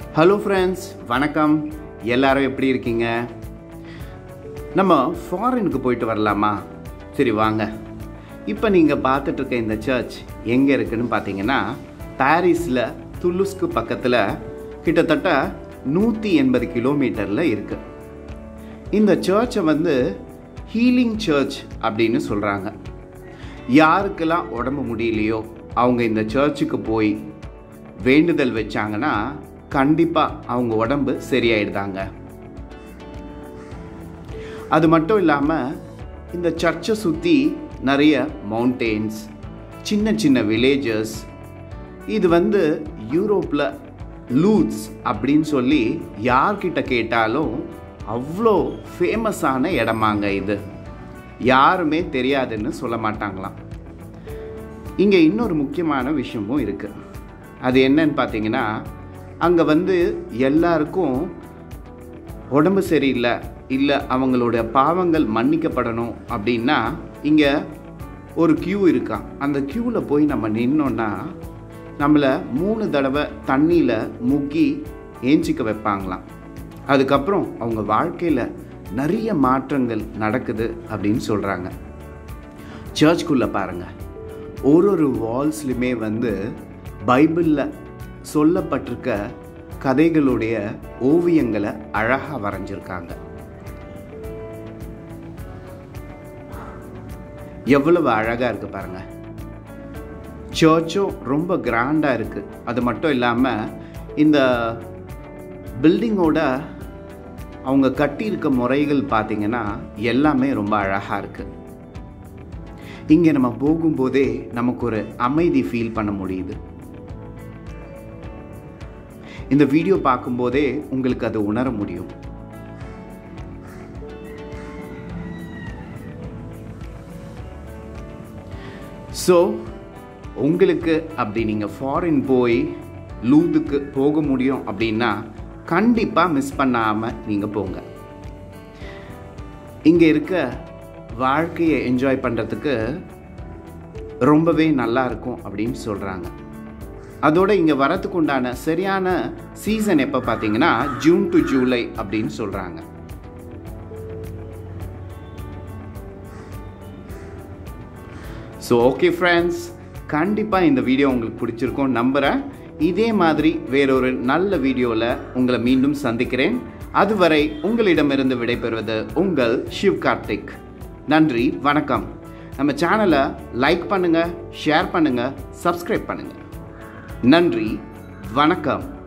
hello friends வணக்கம் எல்லாரும் எப்படி இருக்கீங்க நம்ம ஃபாரினுக்கு போயிட்டு வரலாமா சரி வாங்க இப்போ நீங்கள் பார்த்துட்டு இருக்க இந்த சர்ச் எங்கே இருக்குன்னு பார்த்தீங்கன்னா பாரிஸில் துலுஸ்க்கு பக்கத்தில் கிட்டத்தட்ட நூற்றி எண்பது கிலோமீட்டரில் இருக்குது இந்த சர்ச்சை வந்து ஹீலிங் சர்ச் அப்படின்னு சொல்கிறாங்க யாருக்கெல்லாம் உடம்பு முடியலையோ அவங்க இந்த சர்ச்சுக்கு போய் வேண்டுதல் வச்சாங்கன்னா கண்டிப்பாக அவங்க உடம்பு சரியாயிடுதாங்க அது மட்டும் இல்லாமல் இந்த சர்ச்சை சுற்றி நிறைய மவுண்டெயின்ஸ் சின்ன சின்ன வில்லேஜஸ் இது வந்து யூரோப்பில் லூத்ஸ் அப்படின்னு சொல்லி யார்கிட்ட கேட்டாலும் அவ்வளோ ஃபேமஸான இடமாங்க இது யாருமே தெரியாதுன்னு சொல்ல மாட்டாங்களாம் இங்கே இன்னொரு முக்கியமான விஷயமும் இருக்குது அது என்னன்னு பார்த்தீங்கன்னா அங்கே வந்து எல்லாருக்கும் உடம்பு சரியில்லை இல்லை அவங்களோட பாவங்கள் மன்னிக்கப்படணும் அப்படின்னா இங்கே ஒரு கியூ இருக்கா அந்த க்யூவில் போய் நம்ம நின்னோன்னா நம்மளை மூணு தடவை தண்ணியில் முக்கி ஏஞ்சிக்க வைப்பாங்களாம் அதுக்கப்புறம் அவங்க வாழ்க்கையில் நிறைய மாற்றங்கள் நடக்குது அப்படின்னு சொல்கிறாங்க சர்ச்குள்ளே பாருங்கள் ஒரு ஒரு வால்ஸ்லையுமே வந்து பைபிளில் சொல்லப்பட்டிருக்க கதைகளுடைய ஓவியங்களை அழகாக வரைஞ்சிருக்காங்க எவ்வளவு அழகாக இருக்குது பாருங்க சர்ச்சும் ரொம்ப கிராண்டாக இருக்குது அது மட்டும் இல்லாமல் இந்த பில்டிங்கோட அவங்க கட்டியிருக்க முறைகள் பார்த்தீங்கன்னா எல்லாமே ரொம்ப அழகாக இருக்குது இங்கே நம்ம போகும்போதே நமக்கு ஒரு அமைதி ஃபீல் பண்ண முடியுது இந்த வீடியோ பார்க்கும்போதே உங்களுக்கு அது உணர முடியும் ஸோ உங்களுக்கு அப்படி நீங்கள் ஃபாரின் போய் லூதுக்கு போக முடியும் அப்படின்னா கண்டிப்பாக மிஸ் பண்ணாமல் நீங்கள் போங்க இங்கே இருக்க வாழ்க்கையை என்ஜாய் பண்ணுறதுக்கு ரொம்பவே நல்லா இருக்கும் அப்படின்னு சொல்கிறாங்க அதோட இங்கே வரத்துக்கு உண்டான சரியான சீசன் எப்போ பார்த்தீங்கன்னா ஜூன் டு ஜூலை அப்படின்னு சொல்கிறாங்க ஸோ ஓகே ஃப்ரெண்ட்ஸ் கண்டிப்பாக இந்த வீடியோ உங்களுக்கு பிடிச்சிருக்கும் நம்புகிறேன் இதே மாதிரி வேறொரு நல்ல வீடியோவில் உங்களை மீண்டும் சந்திக்கிறேன் அதுவரை உங்களிடமிருந்து விடைபெறுவது உங்கள் சிவ் கார்த்திக் நன்றி வணக்கம் நம்ம சேனலை லைக் பண்ணுங்கள் ஷேர் பண்ணுங்கள் சப்ஸ்கிரைப் பண்ணுங்கள் நன்றி வணக்கம்